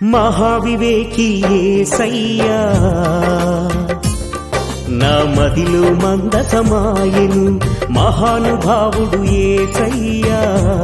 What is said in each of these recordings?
మహావివేకి ఏసయ్యా నా మదిలో మందసమాయను మహానుభావుడు ఏసయ్యా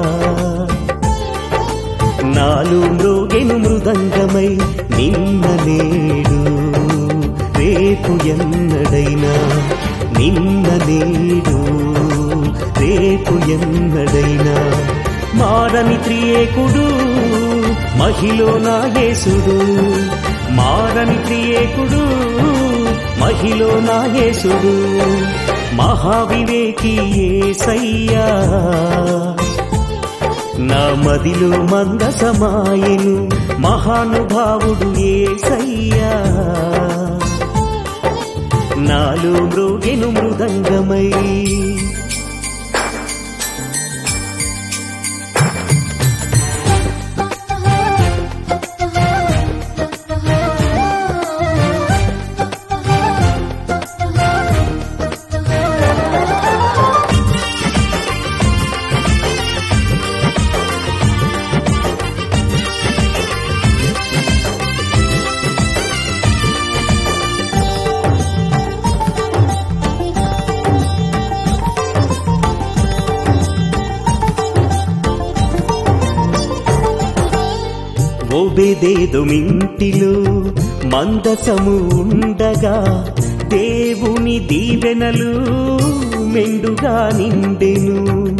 నాలు మ్రోగెను మృదంగమై నిన్న నేడు రేపు ఎన్నడైనా నిన్న నేడు రేపు ఎన్నడైనా మారని త్రియేకుడు మహిలో నా యేసుడు మారని త్రియేకుడు మహిలో నా యేసుడు మహావివేకి ఏసయ్యా నా మదిలో మందసమాయను మహానుభావుడు ఏసయ్యా నాలో మ్రోగెను మృదంగమై ఓబేదేదుమింటిలో మందసము ఉండగా దేవుని దీవెనలు మెండుగా నిండెను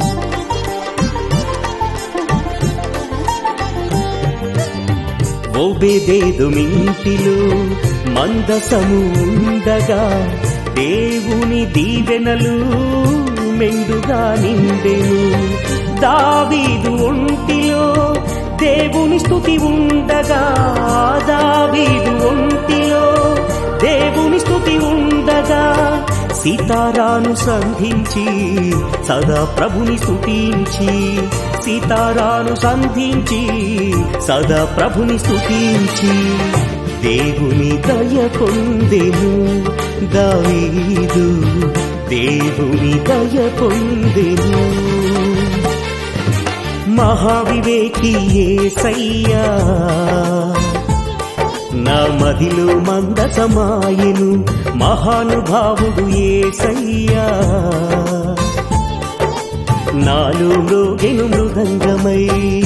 ఓబేదేదుమింటిలో మందసము ఉండగా దేవుని దీవెనలు మెండుగా నిండెను దావీదు ఒంటిలో దేవుని స్థుతి ఉండగా దావీదు ఒంటిలో దేవుని స్థుతి ఉండగా సీతారాను సంధించి సదా ప్రభుని స్తుతించి సీతారాను సంధించి సదా ప్రభుని స్తుతించి దేవుని దయ పొందెను దావీదు దేవుని దయ పొందెను మహావివేకి ఏసయ్యా నా మదిలో మందసమాయను మహానుభావుడు ఏసయ్యా నాలో మ్రోగెను మృదంగమై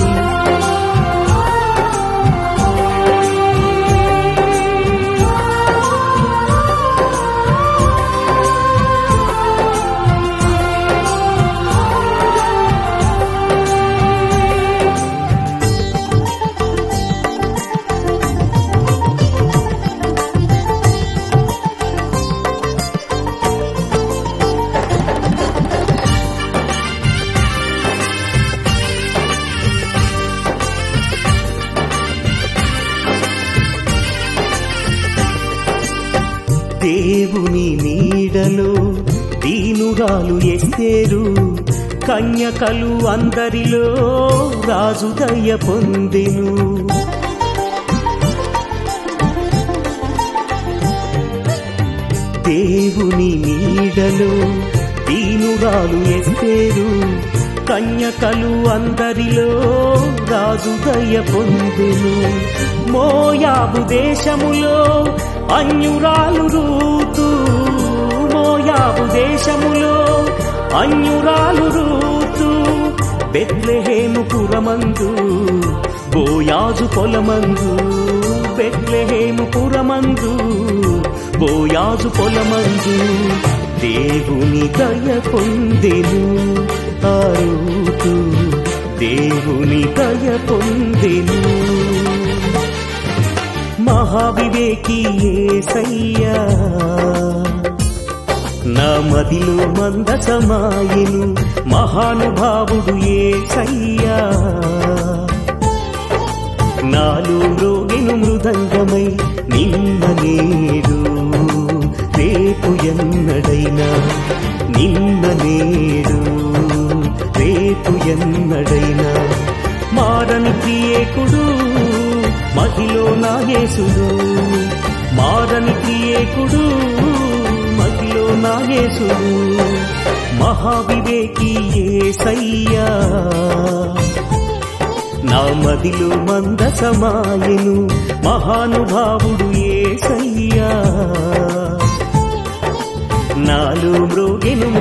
దేవుని నీడలో దీనురాలు ఎస్తేరు కన్యకలు అందరిలో రాజు దయ పొందెను దేవుని నీడలో దీనురాలు ఎస్తేరు కన్యకలు అందరిలో రాజు దయ పొందెను మోయాబు దేశములో అన్యురాలు రూతు మోయాబు దేశములో అన్యురాలు రూతు బెత్లెహేము పురమందు బోయాజు పొలమందు బెత్లెహేము పురమందు బోయాజు పొలమందు దేవుని దయ పొందెను ఆరుతూ దేవుని దయ పొందెను మహావివేకి ఏసయ్యా నా మదిలో మందసమాయను మహానుభావుడు ఏసయ్యా నాలో రోగిను మృదంగమై నిన్న నేడు రేపు ఎన్నడైనా నిన్న నేడు రేపు ఎన్నడైనా మారని ప్రియేకుడు మహిలో నా యేసుడు మారని ప్రియేకుడు మహిలో నా యేసుడు మహావివేకి ఏసయ్యా నా మదిలో మందసమాయను మహానుభావుడు ఏసయ్యా నాలో మ్రోగెను